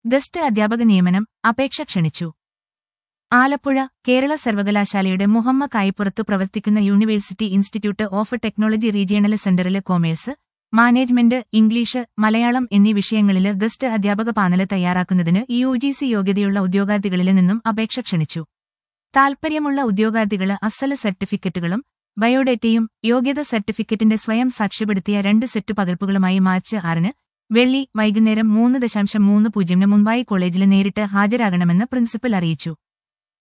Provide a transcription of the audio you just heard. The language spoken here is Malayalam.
ഗസ്റ്റ് അധ്യാപക നിയമനം അപേക്ഷ ക്ഷണിച്ചു ആലപ്പുഴ കേരള സർവകലാശാലയുടെ മുഹമ്മ കായിപ്പുറത്തു പ്രവർത്തിക്കുന്ന university institute of technology regional സെന്ററിലെ കോമേഴ്സ് മാനേജ്മെന്റ് ഇംഗ്ലീഷ് മലയാളം എന്നീ വിഷയങ്ങളില് ഗസ്റ്റ് അധ്യാപക പാനല് തയ്യാറാക്കുന്നതിന് യു ജി സി യോഗ്യതയുള്ള ഉദ്യോഗാർത്ഥികളിൽ നിന്നും അപേക്ഷ ക്ഷണിച്ചു താൽപര്യമുള്ള ഉദ്യോഗാർത്ഥികള് അസല് സർട്ടിഫിക്കറ്റുകളും ബയോഡേറ്റയും യോഗ്യത സർട്ടിഫിക്കറ്റിന്റെ സ്വയം സാക്ഷ്യപ്പെടുത്തിയ രണ്ട് സെറ്റ് പകർപ്പുകളുമായി മാർച്ച് ആറിന് വെള്ളി വൈകുന്നേരം മൂന്ന് ദശാംശം മൂന്ന് പൂജ്യമിന് മുംബൈ കോളേജിൽ നേരിട്ട് ഹാജരാകണമെന്ന് പ്രിൻസിപ്പൽ അറിയിച്ചു